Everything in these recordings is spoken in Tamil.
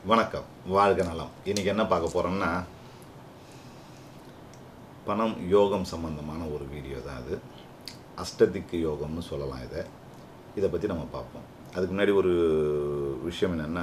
வணக்கம் வாழ்க நலம் இன்றைக்கி என்ன பார்க்க போகிறோம்னா பணம் யோகம் சம்பந்தமான ஒரு வீடியோ தான் அது அஷ்டதிக்கு யோகம்னு சொல்லலாம் இதை இதை பற்றி நம்ம பார்ப்போம் அதுக்கு முன்னாடி ஒரு விஷயம் என்னென்னா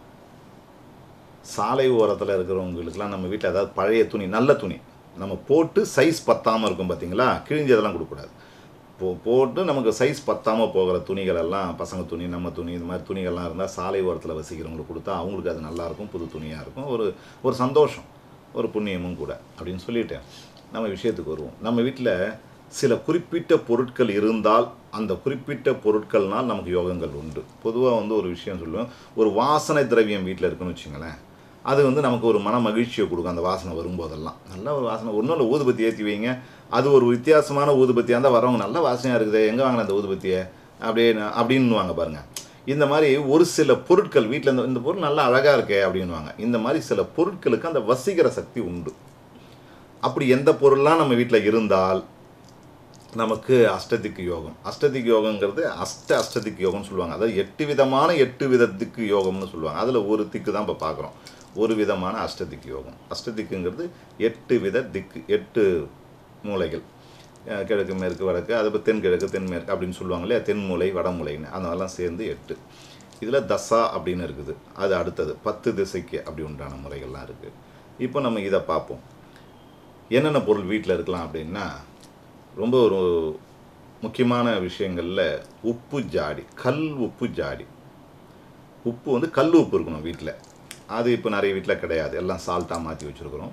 சாலை ஓரத்தில் இருக்கிறவங்களுக்குலாம் நம்ம வீட்டில் ஏதாவது பழைய துணி நல்ல துணி நம்ம போட்டு சைஸ் பத்தாமல் இருக்கும் பார்த்தீங்களா கிழிஞ்சதெல்லாம் கொடுக்கக்கூடாது போ போட்டு நமக்கு சைஸ் பத்தாமல் போகிற துணிகள் எல்லாம் பசங்க துணி நம்ம துணி இந்த மாதிரி துணிகள்லாம் இருந்தால் சாலை ஓரத்தில் வசிக்கிறவங்களுக்கு கொடுத்தா அவங்களுக்கு அது நல்லாயிருக்கும் புது துணியாக இருக்கும் ஒரு ஒரு சந்தோஷம் ஒரு புண்ணியமும் கூட அப்படின்னு சொல்லிட்டேன் நம்ம விஷயத்துக்கு வருவோம் நம்ம வீட்டில் சில குறிப்பிட்ட பொருட்கள் இருந்தால் அந்த குறிப்பிட்ட பொருட்கள்னால் நமக்கு யோகங்கள் உண்டு பொதுவாக வந்து ஒரு விஷயம் சொல்லுவேன் ஒரு வாசனை திரவியம் வீட்டில் இருக்குன்னு வச்சுங்களேன் அது வந்து நமக்கு ஒரு மன மகிழ்ச்சியை கொடுக்கும் அந்த வாசனை வரும்போதெல்லாம் நல்ல ஒரு வாசனை ஒன்றும் இல்லை ஊதுபத்தி ஏற்றி வைங்க அது ஒரு வித்தியாசமான ஊதுபத்தியாக இருந்தால் வரவங்க நல்ல வாசனையாக இருக்குது எங்கே வாங்கின அந்த ஊதுபத்தியை அப்படியே அப்படின்னுவாங்க பாருங்கள் இந்த மாதிரி ஒரு சில பொருட்கள் வீட்டில் இந்த இந்த பொருள் நல்லா அழகாக இருக்கே அப்படின்வாங்க இந்த மாதிரி சில பொருட்களுக்கு அந்த வசீகர சக்தி உண்டு அப்படி எந்த பொருள்லாம் நம்ம வீட்டில் இருந்தால் நமக்கு அஷ்டதிக்கு யோகம் அஷ்டதிக்கு யோகங்கிறது அஷ்ட அஷ்டதிக்கு யோகம்னு சொல்லுவாங்க அதாவது எட்டு விதமான எட்டு வித திக்கு யோகம்னு சொல்லுவாங்க அதில் ஒரு திக்கு தான் இப்போ பார்க்குறோம் ஒரு விதமான அஷ்டதிக்கு யோகம் அஷ்டதிக்குங்கிறது எட்டு வித திக்கு எட்டு மூலைகள் அஹ் கிழக்கு மேற்கு வடக்கு அது இப்போ தென்கிழக்கு தென்மேற்கு அப்படின்னு சொல்லுவாங்க இல்லையா தென்மூலை வடமூலைன்னு அதெல்லாம் சேர்ந்து எட்டு இதில் தசா அப்படின்னு இருக்குது அது அடுத்தது பத்து திசைக்கு அப்படி உண்டான முறைகள்லாம் இருக்குது இப்போ நம்ம இதை பார்ப்போம் என்னென்ன பொருள் வீட்டில் இருக்கலாம் அப்படின்னா ரொம்ப ஒரு முக்கியமான விஷயங்களில் உப்பு ஜாடி கல் உப்பு ஜாடி உப்பு வந்து கல் உப்பு இருக்கணும் வீட்டில் அது இப்போ நிறைய வீட்டில் கிடையாது எல்லாம் சால்ட்டாக மாற்றி வச்சுருக்குறோம்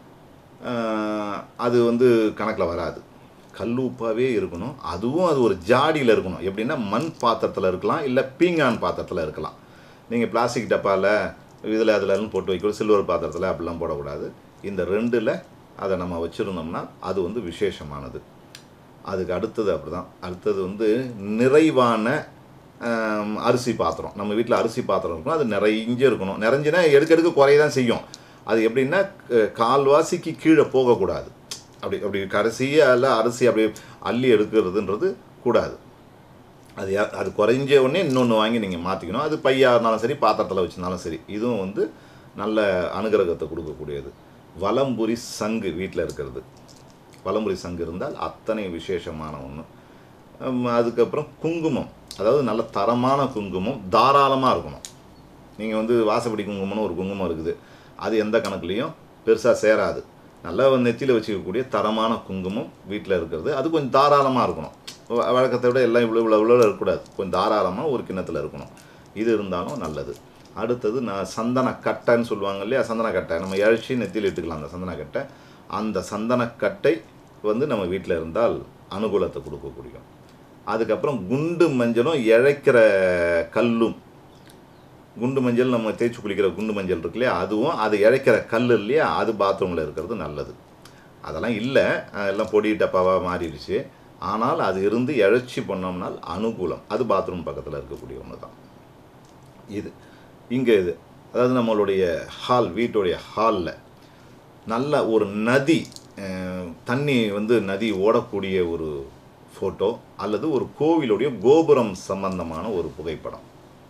அது வந்து கணக்கில் வராது கல் உப்பாகவே இருக்கணும் அதுவும் அது ஒரு ஜாடியில் இருக்கணும் எப்படின்னா மண் பாத்திரத்தில் இருக்கலாம் இல்லை பீங்கான் பாத்திரத்தில் இருக்கலாம் நீங்கள் பிளாஸ்டிக் டப்பாவில் இதில் அதில் போட்டு வைக்கணும் சில்வர் பாத்திரத்தில் அப்படிலாம் போடக்கூடாது இந்த ரெண்டில் அதை நம்ம வச்சுருந்தோம்னா அது வந்து விசேஷமானது அதுக்கு அடுத்தது அப்படி தான் அடுத்தது வந்து நிறைவான ஆம், அரிசி பாத்திரம் நம்ம வீட்டில் அரிசி பாத்திரம் இருக்கணும் அது நிறைஞ்சு இருக்கணும் நிறைஞ்சுனா எடுக்க எடுக்க குறைய தான் செய்யும் அது எப்படின்னா க- கால்வாசிக்கு கீழே போகக்கூடாது அப்படி அப்படி கடைசியாக அரிசி அப்படி அள்ளி எடுக்கிறதுன்றது கூடாது அது யா- அது குறைஞ்ச உடனே இன்னொன்று வாங்கி நீங்கள் மாற்றிக்கணும் அது பையா இருந்தாலும் சரி பாத்திரத்தில் வச்சிருந்தாலும் சரி இதுவும் வந்து நல்ல அனுகிரகத்தை கொடுக்கக்கூடியது வலம்புரி சங்கு வீட்டில் இருக்கிறது வலம்புரி சங்கு இருந்தால் அத்தனை விசேஷமான ஒன்று அதுக்கப்புறம் குங்குமம் அதாவது நல்ல தரமான குங்குமம் தாராளமாக இருக்கணும் நீங்கள் வந்து வாசப்படி குங்குமம்னு ஒரு குங்குமம் இருக்குது அது எந்த கணக்குலேயும் பெருசாக சேராது நல்லா நெத்தியில் வச்சுக்கக்கூடிய தரமான குங்குமம் வீட்டில் இருக்கிறது அது கொஞ்சம் தாராளமாக இருக்கணும் வ- வழக்கத்தை விட எல்லாம் இவ்வளோ இவ்வளோ இவ்வளோ இருக்கக்கூடாது கொஞ்சம் தாராளமாக ஒரு கிண்ணத்தில் இருக்கணும் இது இருந்தாலும் நல்லது அடுத்தது நான் சந்தன கட்டைன்னு சொல்லுவாங்க இல்லையா சந்தன கட்டை நம்ம இழைச்சி நெத்தியில் இட்டுக்கலாம் அந்த சந்தன கட்டை அந்த சந்தன கட்டை வந்து நம்ம வீட்டில் இருந்தால் அனுகூலத்தை கொடுக்கக்கூடியும் அதுக்கப்புறம் குண்டு மஞ்சளும் இழைக்கிற கல்லும் குண்டு மஞ்சள் நம்ம தேய்ச்சி குளிக்கிற குண்டு மஞ்சள் இருக்கு இல்லையா அதுவும் அது இழைக்கிற கல் இல்லையா அது பாத்ரூமில் இருக்கிறது நல்லது அதெல்லாம் இல்லை அஹ் எல்லாம் பொடி டப்பாவாக மாறிடுச்சு ஆனால் அது இருந்து இழைச்சி பண்ணோம்னால் அனுகூலம் அது பாத்ரூம் பக்கத்தில் இருக்கக்கூடிய ஒன்று தான் இது இங்கே இது அதாவது நம்மளுடைய ஹால் வீட்டுடைய ஹாலில் நல்ல ஒரு நதி அஹ், தண்ணி வந்து நதி ஓடக்கூடிய ஒரு ஃபோட்டோ அல்லது ஒரு கோவிலுடைய கோபுரம் சம்பந்தமான ஒரு புகைப்படம்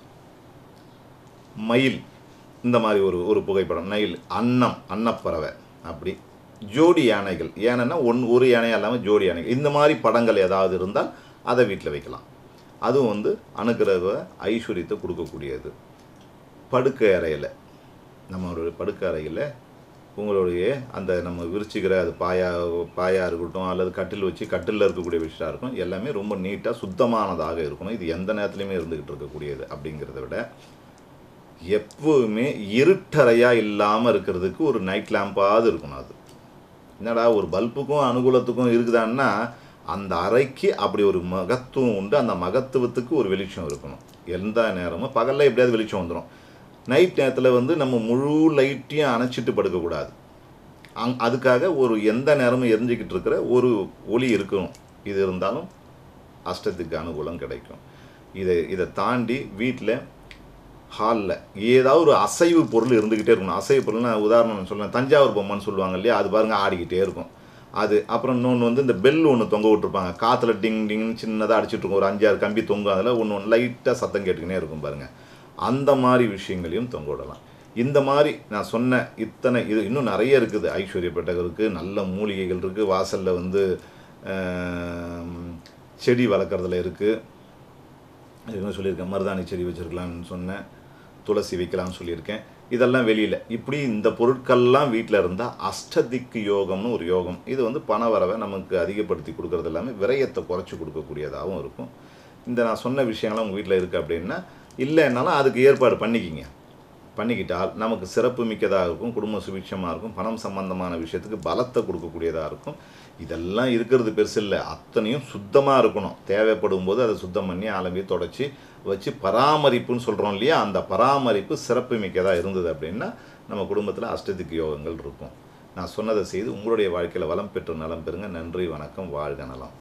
மயில் இந்த மாதிரி ஒரு ஒரு புகைப்படம் நயில் அன்னம் அன்னப்பறவை அப்படி ஜோடி யானைகள் யானைன்னா ஒன் ஒரு யானை இல்லாமல் ஜோடி யானைகள் இந்த மாதிரி படங்கள் ஏதாவது இருந்தால் அதை வீட்டில் வைக்கலாம் அதுவும் வந்து அனுக்கிரக ஐஸ்வர்யத்தை கொடுக்கக்கூடியது படுக்கை அறையில் நம்மளுடைய படுக்கை அறையில் உங்களுடைய அந்த நம்ம விரிச்சிக்கிற அது பாயா பாயா இருக்கட்டும் அல்லது கட்டில் வச்சு கட்டிலில் இருக்கக்கூடிய விஷயம் இருக்கும் எல்லாமே ரொம்ப நீட்டாக சுத்தமானதாக இருக்கணும் இது எந்த நேரத்துலையுமே இருந்துக்கிட்டு இருக்கக்கூடியது அப்படிங்கிறத விட எப்பவுமே இருட்டறையாக இல்லாமல் இருக்கிறதுக்கு ஒரு நைட் லேம்பாவது இருக்கணும் அது என்னடா ஒரு பல்புக்கும் அனுகூலத்துக்கும் இருக்குதான்னா அந்த அறைக்கு அப்படி ஒரு மகத்துவம் உண்டு அந்த மகத்துவத்துக்கு ஒரு வெளிச்சம் இருக்கணும் எந்த நேரமும் பகலில் எப்படியாவது வெளிச்சம் வந்துடும் நைட் நேரத்தில் வந்து நம்ம முழு லைட்டையும் அணைச்சிட்டு படுக்கக்கூடாது அங் அதுக்காக ஒரு எந்த நேரமும் எரிஞ்சிக்கிட்டு இருக்கிற ஒரு ஒளி இருக்கணும் இது இருந்தாலும் அஷ்டத்துக்கு அனுகூலம் கிடைக்கும் இதை இதை தாண்டி வீட்டில் ஹாலில் ஏதாவது ஒரு அசைவு பொருள் இருந்துக்கிட்டே இருக்கணும் அசைவு பொருள்னா உதாரணம் சொல்லுவேன் தஞ்சாவூர் பொம்மைன்னு சொல்லுவாங்க இல்லையா அது பாருங்கள் ஆடிக்கிட்டே இருக்கும் அது அப்புறம் இன்னொன்று வந்து இந்த பெல் ஒன்று தொங்க விட்டுருப்பாங்க காற்றுல டிங் டிங்னு சின்னதாக அடிச்சிட்டு இருக்கும் ஒரு அஞ்சாறு கம்பி தொங்கும் அதில் ஒன்று ஒன்று லைட்டாக சத்தம் கேட்டுக்கினே இருக்கும் பாருங்கள் அந்த மாதிரி விஷயங்களையும் தொங்க விடலாம் இந்த மாதிரி நான் சொன்ன இத்தனை இது இன்னும் நிறைய இருக்குது ஐஸ்வர்ய பெட்டகம் இருக்குது நல்ல மூலிகைகள் இருக்குது வாசலில் வந்து ஆம், செடி வளர்க்குறதுல இருக்குது என்ன சொல்லியிருக்கேன் மருதாணி செடி வச்சுருக்கலாம்னு சொன்னேன் துளசி வைக்கலாம்னு சொல்லியிருக்கேன் இதெல்லாம் வெளியில் இப்படி இந்த பொருட்கள்லாம் வீட்டில் இருந்தால் அஷ்டதிக்கு யோகம்னு ஒரு யோகம் இது வந்து பண வரவை நமக்கு அதிகப்படுத்தி கொடுக்கறது எல்லாமே விரயத்தை குறைச்சி கொடுக்கக்கூடியதாகவும் இருக்கும் இந்த நான் சொன்ன விஷயங்கள்லாம் உங்கள் வீட்டில் இருக்குது அப்படின்னா இல்லைன்னாலும் அதுக்கு ஏற்பாடு பண்ணிக்கிங்க பண்ணிக்கிட்டால் நமக்கு சிறப்பு மிக்கதாக இருக்கும் குடும்ப சுபிட்சமாக இருக்கும் பணம் சம்பந்தமான விஷயத்துக்கு பலத்தை கொடுக்கக்கூடியதாக இருக்கும் இதெல்லாம் இருக்கிறது பெருசு இல்லை அத்தனையும் சுத்தமாக இருக்கணும் தேவைப்படும் போது அதை சுத்தம் பண்ணி அலம்பி தொடச்சி வச்சு பராமரிப்புன்னு சொல்கிறோம் இல்லையா அந்த பராமரிப்பு சிறப்பு மிக்கதாக இருந்தது அப்படின்னா நம்ம குடும்பத்தில் அஷ்டதிக்கு யோகங்கள் இருக்கும் நான் சொன்னதை செய்து உங்களுடைய வாழ்க்கையில் வளம் பெற்று நலம் பெறுங்க நன்றி வணக்கம் வாழ்க நலம்